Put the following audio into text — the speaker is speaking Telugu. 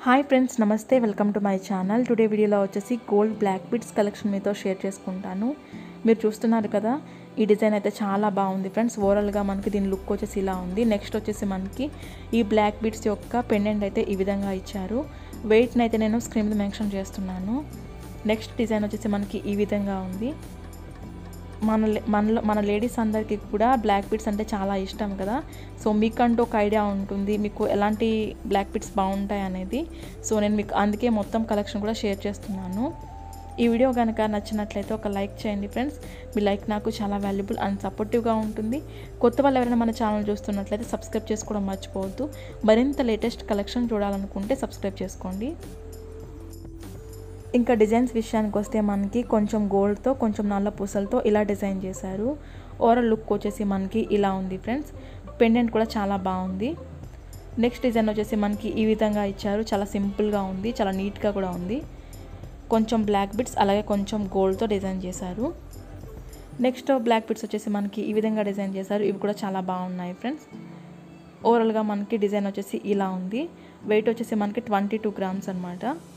హాయ్ ఫ్రెండ్స్ నమస్తే welcome to my channel today వీడియోలో వచ్చేసి గోల్డ్ బ్లాక్ బిట్స్ కలెక్షన్ మీతో షేర్ చేసుకుంటాను మీరు చూస్తున్నారు కదా ఈ డిజైన్ అయితే చాలా బాగుంది ఫ్రెండ్స్ ఓవరాల్గా మనకి దీని లుక్ వచ్చేసి ఇలా ఉంది నెక్స్ట్ వచ్చేసి మనకి ఈ బ్లాక్ బిట్స్ యొక్క పెండెంట్ అయితే ఈ విధంగా ఇచ్చారు వెయిట్ని అయితే నేను స్క్రీన్ మీద మెన్షన్ చేస్తున్నాను నెక్స్ట్ డిజైన్ వచ్చేసి మనకి ఈ విధంగా ఉంది మన మనలో మన లేడీస్ అందరికీ కూడా బ్లాక్ బిట్స్ అంటే చాలా ఇష్టం కదా సో మీకంటూ ఒక ఐడియా ఉంటుంది మీకు ఎలాంటి బ్లాక్ బిట్స్ బాగుంటాయి అనేది సో నేను మీకు అందుకే మొత్తం కలెక్షన్ కూడా షేర్ చేస్తున్నాను ఈ వీడియో కనుక నచ్చినట్లయితే ఒక లైక్ చేయండి ఫ్రెండ్స్ మీ లైక్ నాకు చాలా వాల్యుబుల్ అండ్ సపోర్టివ్గా ఉంటుంది కొత్త వాళ్ళు ఎవరైనా మన ఛానల్ చూస్తున్నట్లయితే సబ్స్క్రైబ్ చేసుకోవడం మర్చిపోవద్దు మరింత లేటెస్ట్ కలెక్షన్ చూడాలనుకుంటే సబ్స్క్రైబ్ చేసుకోండి ఇంకా డిజైన్స్ విషయానికి వస్తే మనకి కొంచెం గోల్డ్తో కొంచెం నల్ల పూసలతో ఇలా డిజైన్ చేశారు ఓవరాల్ లుక్ వచ్చేసి మనకి ఇలా ఉంది ఫ్రెండ్స్ పెండెంట్ కూడా చాలా బాగుంది నెక్స్ట్ డిజైన్ వచ్చేసి మనకి ఈ విధంగా ఇచ్చారు చాలా సింపుల్గా ఉంది చాలా నీట్గా కూడా ఉంది కొంచెం బ్లాక్ బిట్స్ అలాగే కొంచెం గోల్డ్తో డిజైన్ చేశారు నెక్స్ట్ బ్లాక్ బిట్స్ వచ్చేసి మనకి ఈ విధంగా డిజైన్ చేశారు ఇవి కూడా చాలా బాగున్నాయి ఫ్రెండ్స్ ఓవరాల్గా మనకి డిజైన్ వచ్చేసి ఇలా ఉంది వెయిట్ వచ్చేసి మనకి ట్వంటీ టూ గ్రామ్స్ అనమాట